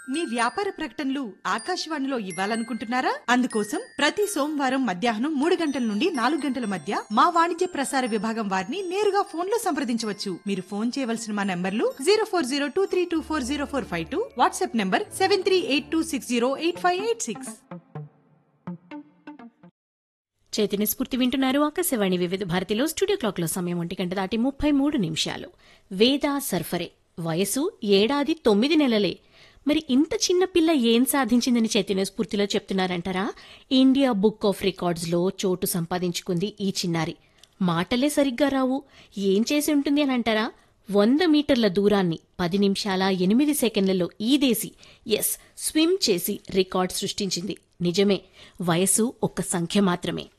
మీ వ్యాపార ప్రకటనలు ఆకాశవాణిలో ఇవ్వాలనుకుంటున్నారా అందుకోసం ప్రతి సోమవారం మధ్యాహ్నం మూడు గంటల నుండి నాలుగు గంటల మధ్య మా వాణిజ్య ప్రసార విభాగం వారిని నేరుగా ఫోన్ లో సంప్రదించవచ్చు మీరు ఫోన్ చేయవలసిన మా నంబర్లు zero four zero two three two four zero four five two WhatsApp number seven three eight two six zero eight five eight six Chaitanya Spoorthi వింటున్నారు ఆకాశవాణి వివిధ భారతిలో స్టూడియో క్లాక్లో సమయం ఒంటి గంట దాటి ముప్పై మూడు నిమిషాలు వేద సర్ఫరే వయసు ఏడాది తొమ్మిది నెలలే మరి ఇంత చిన్న పిల్ల ఏం సాధించిందని చైతన్య స్ఫూర్తిలో చెప్తున్నారంటారా ఇండియా బుక్ ఆఫ్ రికార్డ్స్లో చోటు సంపాదించుకుంది ఈ చిన్నారి మాటలే సరిగ్గా రావు ఏం చేసి ఉంటుంది అని అంటారా వంద మీటర్ల దూరాన్ని పది నిమిషాల ఎనిమిది సెకండ్లలో ఈ దేశీ ఎస్ స్విమ్ చేసి రికార్డ్ సృష్టించింది నిజమే వయసు ఒక్క సంఖ్య మాత్రమే